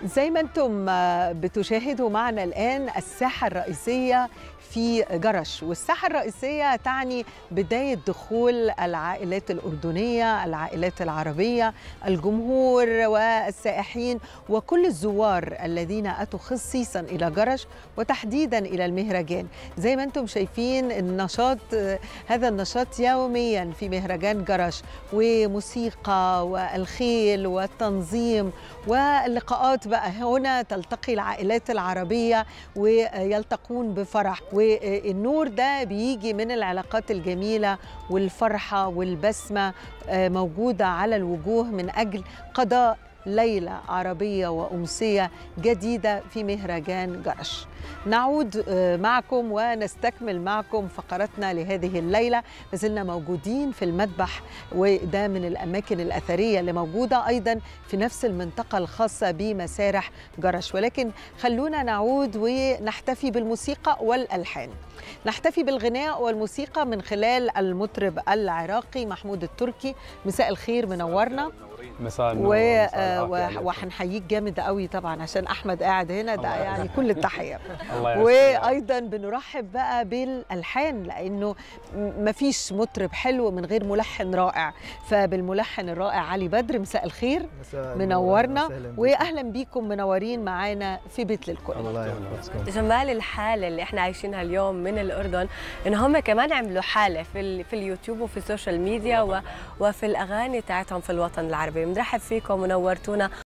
زي ما انتم بتشاهدوا معنا الآن الساحة الرئيسية في جرش والساحة الرئيسية تعني بداية دخول العائلات الأردنية العائلات العربية الجمهور والسائحين وكل الزوار الذين أتوا خصيصا إلى جرش وتحديدا إلى المهرجان زي ما انتم شايفين النشاط هذا النشاط يوميا في مهرجان جرش وموسيقى والخيل والتنظيم واللقاءات بقى هنا تلتقي العائلات العربية ويلتقون بفرح والنور ده بيجي من العلاقات الجميلة والفرحة والبسمة موجودة على الوجوه من أجل قضاء ليلة عربية وأمسية جديدة في مهرجان جرش نعود معكم ونستكمل معكم فقرتنا لهذه الليلة لازلنا موجودين في المذبح وده من الأماكن الأثرية اللي موجودة أيضا في نفس المنطقة الخاصة بمسارح جرش ولكن خلونا نعود ونحتفي بالموسيقى والألحان نحتفي بالغناء والموسيقى من خلال المطرب العراقي محمود التركي مساء الخير منورنا مساء و... وهنحييك جامد قوي طبعا عشان احمد قاعد هنا ده يعني كل التحيه وايضا بنرحب بقى بالالحان لانه مفيش مطرب حلو من غير ملحن رائع فبالملحن الرائع علي بدر مساء الخير منورنا واهلا بيكم منورين معانا في بيت للكل الله يحفظكم جمال الحاله اللي احنا عايشينها اليوم من الاردن ان هم كمان عملوا حاله في ال... في اليوتيوب وفي السوشيال ميديا و... وفي الاغاني تاعتهم في الوطن العربي بنرحب فيكم ونورتونا